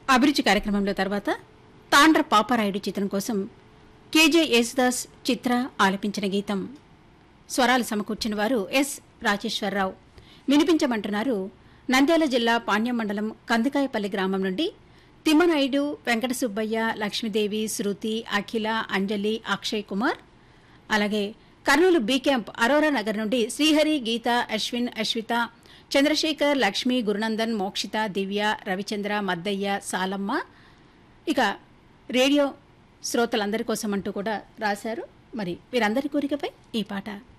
అభిరుచి కార్యక్రమంలో తర్వాత తాండ్ర పాపారాయుడు చిత్రం కోసం కేజే యేసుదాస్ చిత్ర ఆలపించిన గీతం స్వరాలు సమకూర్చిన వారు ఎస్ రాజేశ్వరరావు వినిపించమంటున్నారు నంద్యాల జిల్లా పాణ్యం మండలం కందికాయపల్లి గ్రామం నుండి తిమ్మనాయుడు వెంకట సుబ్బయ్య లక్ష్మీదేవి శృతి అఖిల అంజలి అక్షయ్ కుమార్ అలాగే కర్నూలు బీ క్యాంప్ అరోరా నగర్ నుండి శ్రీహరి గీత అశ్విన్ అశ్విత చంద్రశేఖర్ లక్ష్మి గురునందన్ మోక్షిత దివ్య రవిచంద్ర మద్దయ్య సాలమ్మ ఇక రేడియో శ్రోతలందరి కోసం అంటూ కూడా రాశారు మరి వీరందరి కోరికపై ఈ పాట